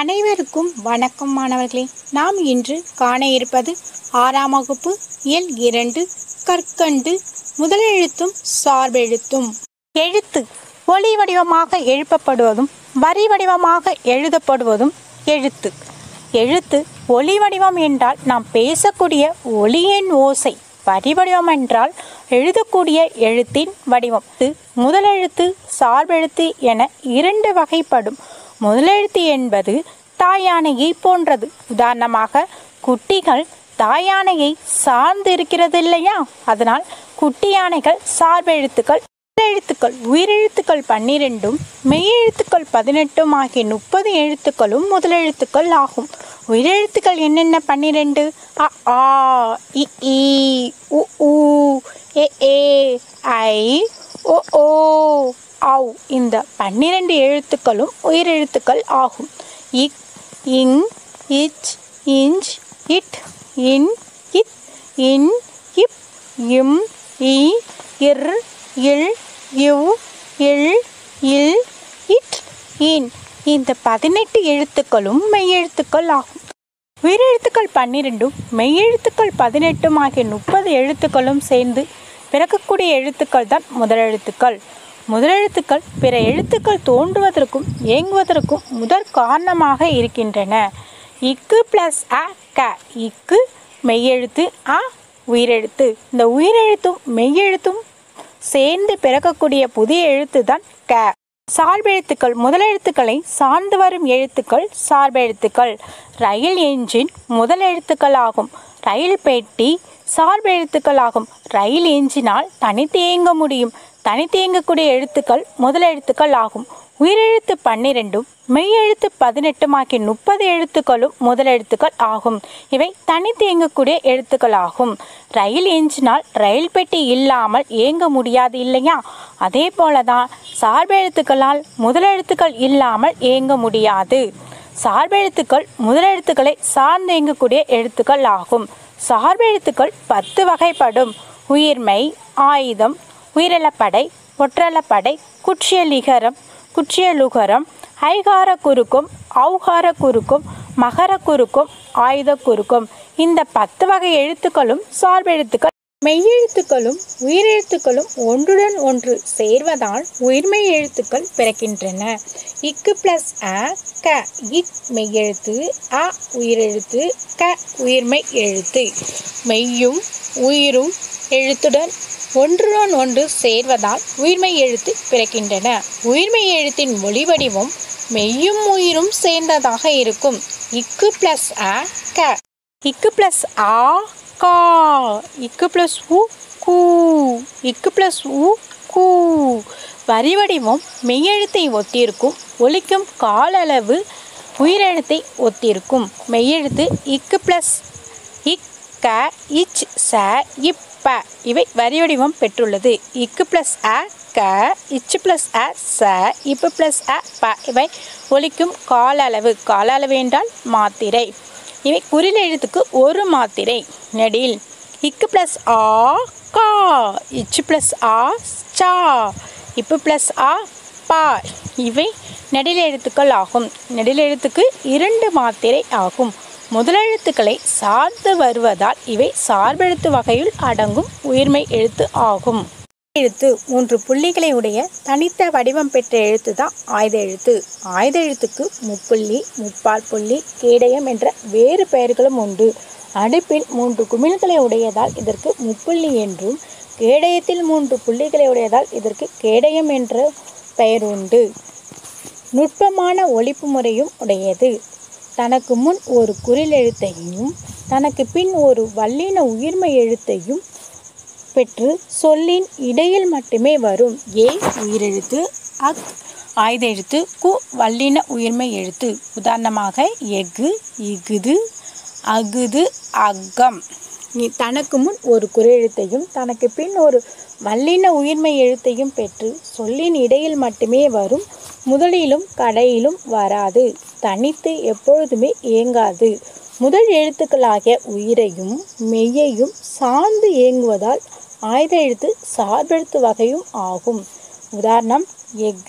அனைவருக்கும் வணக்கம் மாணவர்களே நாம் இன்று காண இருப்பது ஆறாம் வகுப்பு இயல் இரண்டு கற்கண்டு முதலெழுத்தும் சார்பெழுத்தும் எழுத்து ஒளி வடிவமாக எழுப்பப்படுவதும் வரி வடிவமாக எழுதப்படுவதும் எழுத்து எழுத்து ஒளி வடிவம் என்றால் நாம் பேசக்கூடிய ஒளியின் ஓசை வரி வடிவம் என்றால் எழுதக்கூடிய எழுத்தின் வடிவம் இது முதலெழுத்து சார்பெழுத்து என இரண்டு வகைப்படும் முதலெழுத்து என்பது தாயானையை போன்றது உதாரணமாக குட்டிகள் தாயானையை சார்ந்து இருக்கிறது இல்லையா அதனால் குட்டி யானைகள் சார்பெழுத்துக்கள் எழுத்துக்கள் உயிரெழுத்துக்கள் பன்னிரெண்டும் மெய்யெழுத்துக்கள் பதினெட்டும் ஆகிய முப்பது எழுத்துக்களும் முதலெழுத்துக்கள் ஆகும் உயிரெழுத்துக்கள் என்னென்ன பன்னிரெண்டு அ ஆ இ ஈ உ ஊ எ ஏ ஐ ஓ ஓ ஔ இந்த பன்னிரண்டு எழுத்துக்களும் உயிரெழுத்துக்கள் ஆகும் இக் இங் இச் இஞ்ச் இட் இன் இத் இன் இப் இம் இ இர் இல் இவ் இல் இல் இட் இன் இந்த பதினெட்டு எழுத்துக்களும் மெய்யெழுத்துக்கள் ஆகும் உயிரெழுத்துக்கள் பன்னிரெண்டும் மெய்யெழுத்துக்கள் பதினெட்டும் ஆகிய முப்பது எழுத்துக்களும் சேர்ந்து பிறக்கக்கூடிய எழுத்துக்கள் தான் முதலெழுத்துக்கள் முதலெழுத்துக்கள் பிற எழுத்துக்கள் தோன்றுவதற்கும் இயங்குவதற்கும் முதற் காரணமாக இருக்கின்றன இக்கு பிளஸ் அ க இக்கு மெய்யெழுத்து அ உயிரெழுத்து இந்த உயிரெழுத்தும் மெய்யெழுத்தும் சேர்ந்து பிறக்கக்கூடிய புதிய எழுத்து தான் க சார்பெழுத்துக்கள் முதலெழுத்துக்களை சார்ந்து வரும் எழுத்துக்கள் சார்பெழுத்துக்கள் ரயில் என்ஜின் முதல் எழுத்துக்கள் ஆகும் ரயில் பெட்டி சார்பெழுத்துக்கள் ஆகும் ரயில் என்ஜினால் தனித்து இயங்க முடியும் தனித்து இயங்கக்கூடிய எழுத்துக்கள் முதலெழுத்துக்கள் ஆகும் உயிரெழுத்து பன்னிரெண்டும் மெய்யெழுத்து பதினெட்டும் ஆகிய முப்பது எழுத்துக்களும் முதலெழுத்துக்கள் ஆகும் இவை தனித்து இயங்கக்கூடிய எழுத்துக்கள் ஆகும் ரயில் என்ஜினால் ரயில் பெட்டி இல்லாமல் இயங்க முடியாது இல்லையா அதே போலதான் சார்பெழுத்துக்களால் முதலெழுத்துக்கள் இல்லாமல் இயங்க முடியாது சார்பெழுத்துக்கள் முதலெழுத்துக்களை சார்ந்து இயங்கக்கூடிய எழுத்துக்கள் ஆகும் சார்பெழுத்துக்கள் பத்து வகைப்படும் உயிர்மை ஆயுதம் உயிரிழப்படை ஒற்றலப்படை குற்றியலிகரம் குற்றியலுகரம் ஐகார குறுக்கும் ஔகார குறுக்கும் மகர குறுக்கும் ஆயுத குறுக்கும் இந்த பத்து வகை எழுத்துக்களும் சார்பெழுத்துக்கள் மெய்யெழுத்துக்களும் உயிரெழுத்துக்களும் ஒன்றுடன் ஒன்று சேர்வதால் உயிர்மெய் எழுத்துக்கள் பிறக்கின்றன இக்கு பிளஸ் அ க இக் மெய்யெழுத்து அ உயிரெழுத்து க உயிர்மெய் எழுத்து மெய்யும் உயிரும் எழுத்துடன் ஒன்றுடன் ஒன்று சேர்வதால் உயிர்மெய் எழுத்து பிறக்கின்றன உயிர்மெய் எழுத்தின் மொழி வடிவம் மெய்யும் உயிரும் சேர்ந்ததாக இருக்கும் இக்கு பிளஸ் அ க இக்கு பிளஸ் ஆ கா இக்கு பிளஸ் உ கூ இக்கு பிளஸ் உ கூ வரி வடிவம் மெய்யெழுத்தை ஒத்திருக்கும் ஒலிக்கும் கால அளவு உயிரெழுத்தை ஒத்திருக்கும் மெய்யெழுத்து இக்கு பிளஸ் இக் க இச் ச இப் ப இவை வரி வடிவம் பெற்றுள்ளது இக்கு பிளஸ் அ க இச்சு பிளஸ் அ ச இப்பு பிளஸ் அ ப இவை ஒலிக்கும் கால அளவு கால அளவு என்றால் மாத்திரை இவை குறில் எழுத்துக்கு ஒரு மாத்திரை நெடில் இக்கு பிளஸ் ஆ கா இச்சு பிளஸ் ஆ சா இப்பு பிளஸ் ஆ பா இவை நெடில் எழுத்துக்கள் ஆகும் நெடில் எழுத்துக்கு இரண்டு மாத்திரை ஆகும் முதலெழுத்துக்களை சார்ந்து வருவதால் இவை சார்பெழுத்து வகையில் அடங்கும் உயிர்மை எழுத்து ஆகும் எழுத்து மூன்று புள்ளிகளை உடைய தனித்த வடிவம் பெற்ற எழுத்து தான் ஆயுத எழுத்து ஆயுத எழுத்துக்கு முப்புள்ளி முப்பால் புள்ளி கேடயம் என்ற வேறு பெயர்களும் உண்டு அடுப்பில் மூன்று குமிழ்களை உடையதால் இதற்கு முப்புள்ளி என்றும் கேடயத்தில் மூன்று புள்ளிகளை உடையதால் இதற்கு கேடயம் என்ற பெயர் உண்டு நுட்பமான ஒழிப்பு முறையும் உடையது தனக்கு முன் ஒரு குறில் எழுத்தையும் தனக்கு பின் ஒரு வல்லின உயிர்மை எழுத்தையும் பெற்று சொல்லின் இடையில் மட்டுமே வரும் ஏ உயிரெழுத்து அக் ஆயுத எழுத்து கு வல்லின உயிர்மை எழுத்து உதாரணமாக எஃகு இகுது அகுது அகம் தனக்கு முன் ஒரு குறியெழுத்தையும் தனக்கு பின் ஒரு வல்லின உயிர்மை எழுத்தையும் பெற்று சொல்லின் இடையில் மட்டுமே வரும் முதலிலும் கடையிலும் வராது தனித்து எப்பொழுதுமே இயங்காது முதல் எழுத்துக்களாகிய உயிரையும் மெய்யையும் சார்ந்து இயங்குவதால் ஆயுத எழுத்து சார்பெழுத்து வகையும் ஆகும் உதாரணம் எஃகு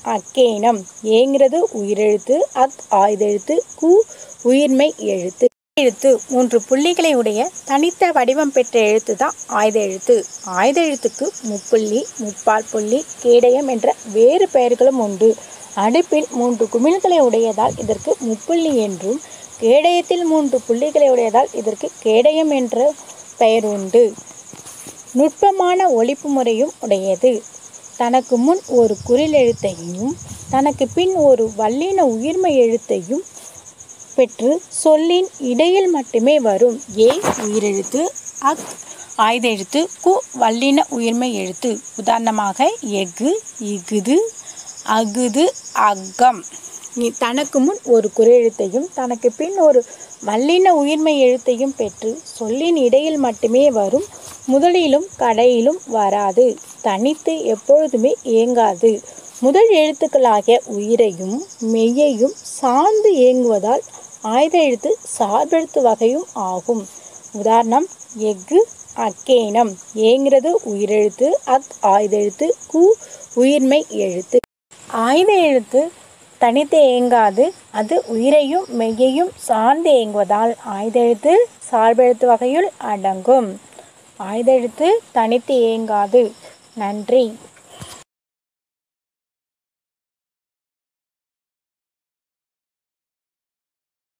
அக்கேனம் ஏங்கிறது உயிரெழுத்து அக் ஆயுதெழுத்து கு உயிர்மை எழுத்து எழுத்து மூன்று புள்ளிகளை உடைய தனித்த வடிவம் பெற்ற எழுத்து தான் ஆயுத எழுத்து ஆயுத எழுத்துக்கு முப்புள்ளி முப்பால் புள்ளி கேடயம் என்ற வேறு பெயர்களும் உண்டு அடுப்பில் மூன்று குமிழ்களை உடையதால் இதற்கு முப்புள்ளி என்றும் கேடயத்தில் மூன்று புள்ளிகளை உடையதால் இதற்கு கேடயம் என்ற பெயர் உண்டு நுட்பமான ஒலிப்பு முறையும் உடையது தனக்கு முன் ஒரு குறில் எழுத்தையும் தனக்கு பின் ஒரு வல்லின உயிர்மை எழுத்தையும் பெற்று சொல்லின் இடையில் மட்டுமே வரும் ஏ உயிரெழுத்து அக் ஆயுத எழுத்து கு வல்லின உயிர்மை எழுத்து உதாரணமாக எஃகு இகுது அகுது அகம் இ- தனக்கு முன் ஒரு குறியெழுத்தையும் தனக்கு பின் ஒரு வல்லின உயிர்மை எழுத்தையும் பெற்று சொல்லின் இடையில் மட்டுமே வரும் முதலிலும் கடையிலும் வராது தனித்து எப்பொழுதுமே இயங்காது முதல் எழுத்துக்களாகிய உயிரையும் மெய்யையும் சார்ந்து இயங்குவதால் ஆயுத எழுத்து சார்பெழுத்து வகையும் ஆகும் உதாரணம் எஃகு அக்கேனம் ஏங்கிறது உயிரெழுத்து அக் ஆயுத எழுத்து கு உயிர்மை எழுத்து ஆயுத எழுத்து தனித்து இயங்காது அது உயிரையும் மெய்யையும் சார்ந்து இயங்குவதால் ஆயுத எழுத்து சார்பெழுத்து வகையுள் அடங்கும் ஆயுத எழுத்து தனித்து இயங்காது நன்றி